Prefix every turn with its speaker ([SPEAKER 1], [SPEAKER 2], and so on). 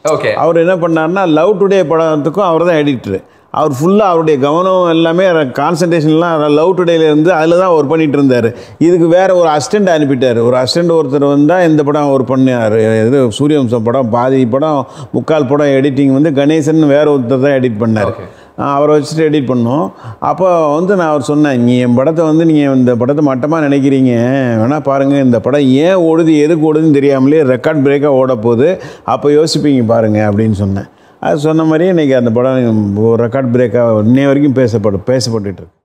[SPEAKER 1] Okay
[SPEAKER 2] அவர் என்ன பண்ணாருன்னா love today படத்துக்கும் அவர் தான் எடிட்டர் அவர் ஃபுல்லாக அவருடைய கவனம் எல்லாமே கான்சன்ட்ரேஷன்லாம் லவ் டுடேல இருந்து அதில் தான் ஒர்க் பண்ணிட்டு இருந்தார் இதுக்கு வேற ஒரு அசிஸ்டண்ட் அனுப்பிட்டார் ஒரு அசிஸ்டண்ட் ஒருத்தர் வந்தால் இந்த படம் ஒர்க் பண்ணார் இது சூரியவம்சம் படம் பாதி படம் முக்கால் படம் எடிட்டிங் வந்து கணேசன் வேற ஒருத்தர் தான் எடிட் பண்ணார்
[SPEAKER 1] Okay.
[SPEAKER 2] அவரை வச்சுட்டு எடிட் பண்ணோம் அப்போ வந்து நான் அவர் சொன்னேன் நீ என் படத்தை வந்து நீங்கள் இந்த படத்தை மட்டமாக நினைக்கிறீங்க வேணால் பாருங்கள் இந்த படம் ஏன் ஓடுது எதுக்கு ஓடுதுன்னு தெரியாமலே ரெக்கார்ட் பிரேக்காக ஓட போகுது அப்போ யோசிப்பீங்க பாருங்கள் அப்படின்னு சொன்னேன் அது சொன்ன மாதிரியே இன்றைக்கி அந்த படம் ரெக்கார்ட் பிரேக்காக இன்னைய வரைக்கும் பேசப்படும் பேசப்பட்டுட்டு இருக்கு